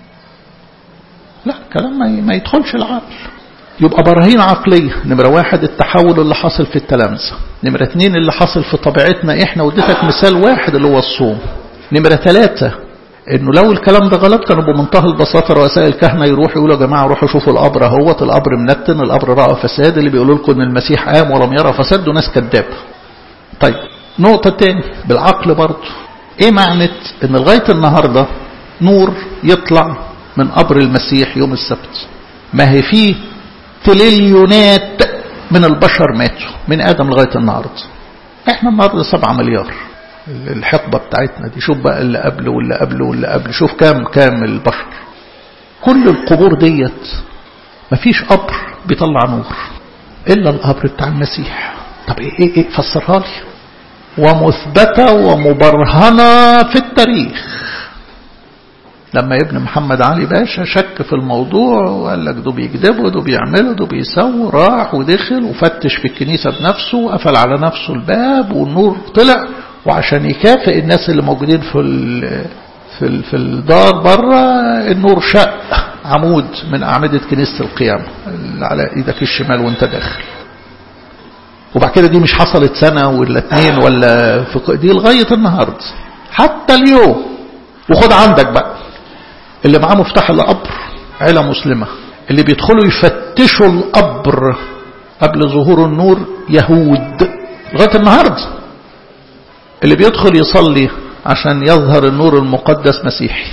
لا كلام ما, ما يدخلش العقل يبقى براهين عقلية نمرة واحد التحول اللي حاصل في التلامذة نمرة اتنين اللي حاصل في طبيعتنا احنا واديتك مثال واحد اللي هو الصوم نمرة ثلاثة انه لو الكلام ده غلط كانوا بمنتهى البساطة رؤساء الكهنة يروحوا يقولوا يا جماعة روحوا شوفوا القبر اهوت القبر منتن القبر رأى فساد اللي بيقولوا لكم ان المسيح قام ولم يرى فساد دول ناس كذاب طيب نقطة تاني بالعقل برضه ايه معنى ان لغاية النهاردة نور يطلع من قبر المسيح يوم السبت ما هي فيه تريليونات من البشر ماتوا من ادم لغاية النهاردة احنا النهاردة سبعة مليار الحقبة بتاعتنا دي شوف بقى اللي قبله واللي قبله واللي قبله شوف كام كام البشر كل القبور ديت مفيش قبر بيطلع نور إلا القبر بتاع المسيح طب إيه إيه, إيه فسرها لي ومثبتة ومبرهنة في التاريخ لما ابن محمد علي باشا شك في الموضوع وقال لك دول بيكذبوا دول بيعملوا دول بيسووا راح ودخل وفتش في الكنيسة بنفسه وقفل على نفسه الباب والنور طلع وعشان يكافئ الناس اللي موجودين في ال في ال في الدار بره النور شق عمود من أعمدة كنيسة القيامة اللي على إيدك الشمال وانت داخل وبعد كده دي مش حصلت سنة ولا اتنين ولا في دي لغاية النهاردة حتى اليوم وخد عندك بقى اللي معاه مفتاح القبر عيلة مسلمة اللي بيدخلوا يفتشوا القبر قبل ظهور النور يهود لغاية النهاردة اللي بيدخل يصلي عشان يظهر النور المقدس مسيحي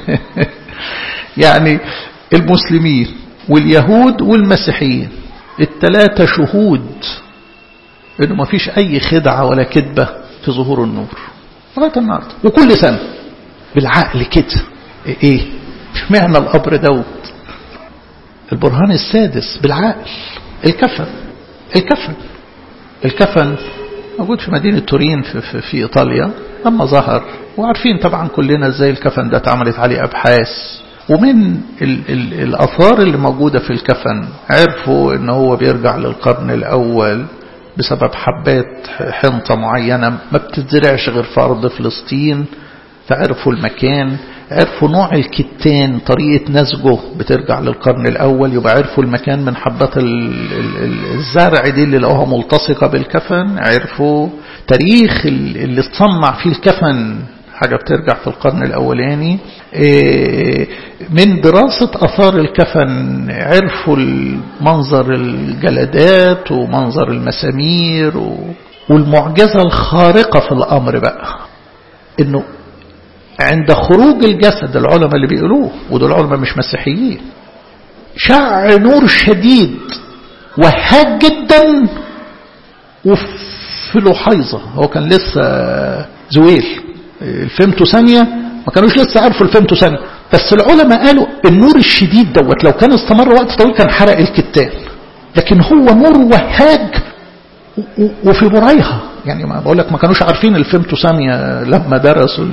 يعني المسلمين واليهود والمسيحيين التلاتة شهود انه ما فيش اي خدعة ولا كذبة في ظهور النور لغاية النهاردة وكل سنة بالعقل كده ايه اشمعنى القبر دوت البرهان السادس بالعقل الكفن الكفن الكفن موجود في مدينة تورين في, في, في إيطاليا لما ظهر وعارفين طبعا كلنا ازاي الكفن ده اتعملت عليه أبحاث ومن ال ال الأثار اللي موجودة في الكفن عرفوا ان هو بيرجع للقرن الأول بسبب حبات حنطة معينة ما بتتزرعش غير في أرض فلسطين فعرفوا المكان عرفوا نوع الكتان طريقة نسجه بترجع للقرن الأول يبقى عرفوا المكان من حبات الزرع دي اللي لقوها ملتصقة بالكفن عرفوا تاريخ اللي اتصنع فيه الكفن حاجة بترجع في القرن الأولاني من دراسة أثار الكفن عرفوا منظر الجلدات ومنظر المسامير والمعجزة الخارقة في الأمر بقى إنه عند خروج الجسد العلماء اللي بيقولوه ودول علماء مش مسيحيين شع نور شديد وهاج جدا وفي في لحيظة هو كان لسه زويل الفيمتو ثانية ما كانوش لسه عرفوا الفيمتو ثانية بس العلماء قالوا النور الشديد دوت لو كان استمر وقت طويل كان حرق الكتان لكن هو نور وهاج وفي برايها يعني ما بقول لك ما كانوش عارفين الفيمتو ثانية لما درسوا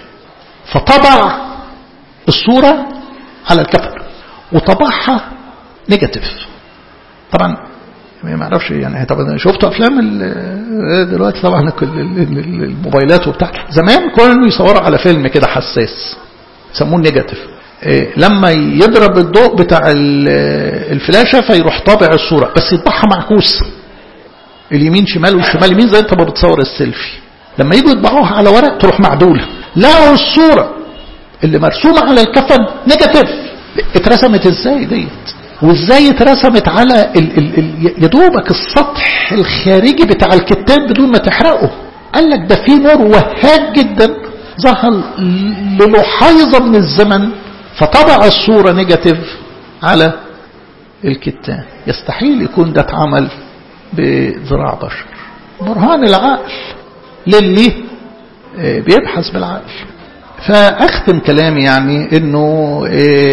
فطبع الصورة على الكفن وطبعها نيجاتيف طبعا ما اعرفش يعني طبعا شفتوا افلام دلوقتي طبعا الموبايلات وبتاع زمان كانوا يصوروا على فيلم كده حساس يسموه نيجاتيف لما يضرب الضوء بتاع الفلاشه فيروح طابع الصوره بس يطبعها معكوس اليمين شمال والشمال يمين زي انت ما بتصور السيلفي لما يجوا يطبعوها على ورق تروح معدوله لقوا الصوره اللي مرسومه على الكفن نيجاتيف اترسمت ازاي ديت وازاي اترسمت على ال ال ال يدوبك السطح الخارجي بتاع الكتاب بدون ما تحرقه قال لك ده في نور وهاج جدا ظهر للحيظه من الزمن فطبع الصوره نيجاتيف على الكتان يستحيل يكون ده اتعمل بذراع بشر برهان العقل للي بيبحث بالعقل فأختم كلامي يعني أنه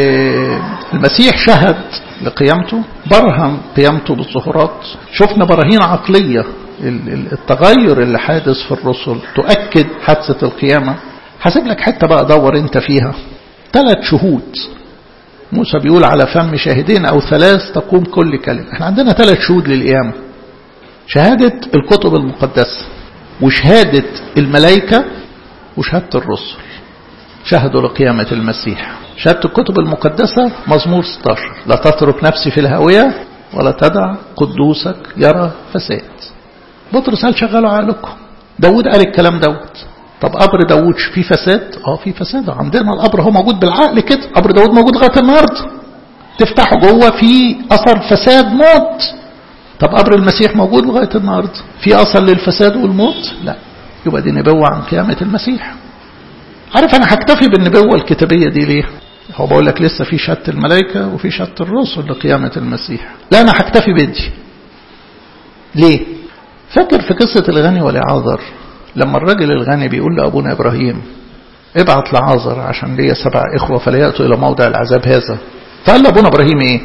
المسيح شهد لقيامته برهن قيامته بالظهورات شفنا براهين عقلية التغير اللي حادث في الرسل تؤكد حادثة القيامة هسيب لك حتة بقى دور انت فيها ثلاث شهود موسى بيقول على فم شاهدين أو ثلاث تقوم كل كلمة احنا عندنا ثلاث شهود للقيامة شهادة الكتب المقدسة وشهادة الملائكة وشهادة الرسل شهدوا لقيامة المسيح شهادة الكتب المقدسة مزمور 16 لا تترك نفسي في الهاوية ولا تدع قدوسك يرى فساد بطرس قال شغلوا عقلكم داود قال الكلام دوت طب قبر داود فيه فساد اه فيه فساد عندنا القبر هو موجود بالعقل كده قبر داود موجود لغايه النهارده تفتحه جوه في اثر فساد موت طب قبر المسيح موجود لغايه النهارده في اثر للفساد والموت لا يبقى دي نبوه عن قيامه المسيح عارف انا هكتفي بالنبوه الكتابيه دي ليه هو بقول لك لسه في شهاده الملائكه وفي شهاده الرسل لقيامه المسيح لا انا هكتفي بدي ليه فاكر في قصه الغني والعاذر لما الراجل الغني بيقول لابونا ابراهيم ابعت لعازر عشان ليا سبع اخوه فلا ياتوا الى موضع العذاب هذا فقال لابونا ابراهيم ايه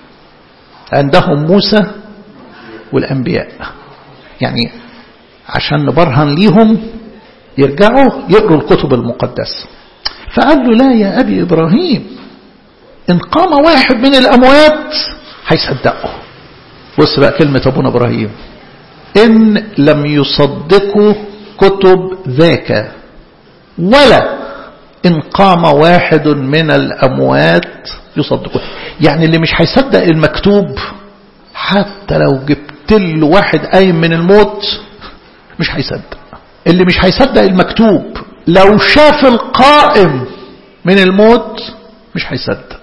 عندهم موسى والانبياء يعني عشان نبرهن ليهم يرجعوا يقروا الكتب المقدسة فقال له لا يا أبي إبراهيم إن قام واحد من الأموات هيصدقه بص بقى كلمة أبونا إبراهيم إن لم يصدقوا كتب ذاك ولا إن قام واحد من الأموات يصدقه يعني اللي مش هيصدق المكتوب حتى لو جبت له واحد قايم من الموت مش هيصدق اللي مش هيصدق المكتوب لو شاف القائم من الموت مش هيصدق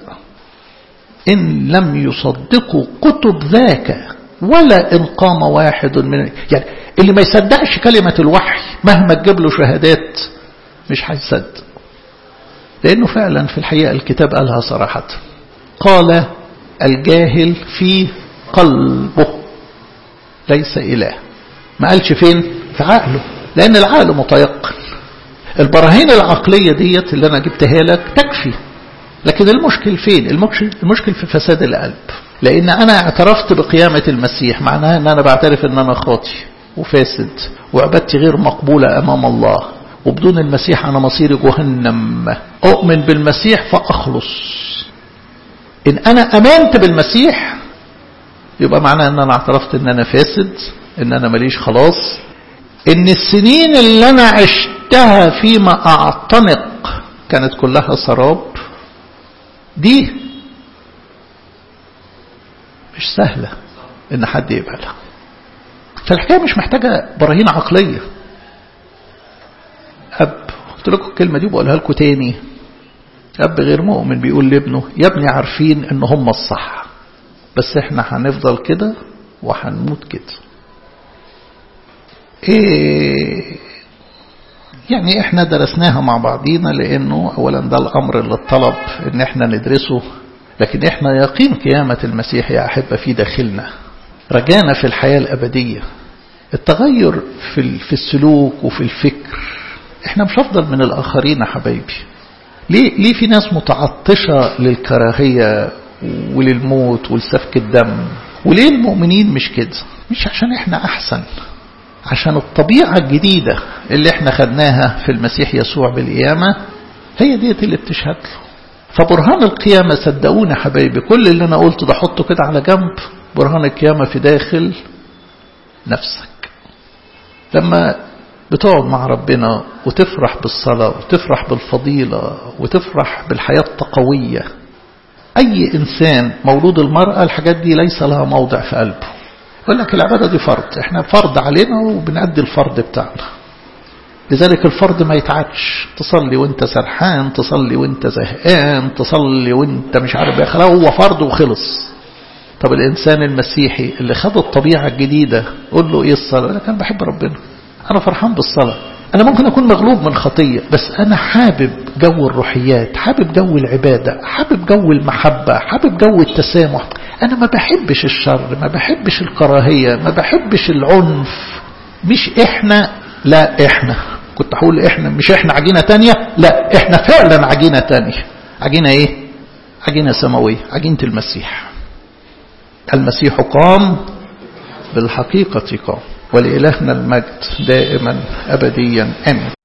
إن لم يصدقوا كتب ذاك ولا إن قام واحد من يعني اللي ما يصدقش كلمة الوحي مهما تجيب له شهادات مش هيصدق لأنه فعلا في الحقيقة الكتاب قالها صراحة قال الجاهل في قلبه ليس إله ما قالش فين في عقله لأن العقل متيقن البراهين العقلية ديت اللي أنا جبتها لك تكفي لكن المشكل فين المشكل, المشكل في فساد القلب لأن أنا اعترفت بقيامة المسيح معناها أن أنا بعترف أن أنا خاطي وفاسد وعبادتي غير مقبولة أمام الله وبدون المسيح أنا مصيري جهنم أؤمن بالمسيح فأخلص إن أنا أمنت بالمسيح يبقى معناه أن أنا اعترفت أن أنا فاسد أن أنا ماليش خلاص ان السنين اللي انا عشتها فيما اعتنق كانت كلها سراب دي مش سهلة ان حد يقبلها فالحكاية مش محتاجة براهين عقلية اب قلت لكم الكلمة دي بقولها لكم تاني اب غير مؤمن بيقول لابنه يا ابني عارفين ان هم الصح بس احنا هنفضل كده وهنموت كده إيه يعني احنا درسناها مع بعضينا لانه اولا ده الامر اللي الطلب ان احنا ندرسه لكن احنا يقين قيامة المسيح يا احبة في داخلنا رجانا في الحياة الابدية التغير في في السلوك وفي الفكر احنا مش افضل من الاخرين يا حبايبي ليه ليه في ناس متعطشه للكراهيه وللموت ولسفك الدم وليه المؤمنين مش كده مش عشان احنا احسن عشان الطبيعه الجديده اللي احنا خدناها في المسيح يسوع بالقيامه هي ديت اللي بتشهد له فبرهان القيامه صدقوني حبايبي كل اللي انا قلته ده حطه كده على جنب برهان القيامه في داخل نفسك لما بتقعد مع ربنا وتفرح بالصلاة وتفرح بالفضيلة وتفرح بالحياة التقوية أي إنسان مولود المرأة الحاجات دي ليس لها موضع في قلبه يقول لك العبادة دي فرض احنا فرض علينا وبنأدي الفرض بتاعنا لذلك الفرض ما يتعدش تصلي وانت سرحان تصلي وانت زهقان تصلي وانت مش عارف ايه خلاص هو فرض وخلص طب الإنسان المسيحي اللي خد الطبيعة الجديدة قول له إيه الصلاة لك أنا بحب ربنا أنا فرحان بالصلاة أنا ممكن أكون مغلوب من خطية بس أنا حابب جو الروحيات حابب جو العبادة حابب جو المحبة حابب جو التسامح أنا ما بحبش الشر ما بحبش الكراهية ما بحبش العنف مش إحنا لا إحنا كنت هقول إحنا مش إحنا عجينة تانية لا إحنا فعلا عجينة تانية عجينة إيه عجينة سماوية عجينة المسيح المسيح قام بالحقيقة قام ولإلهنا المجد دائما أبديا آمين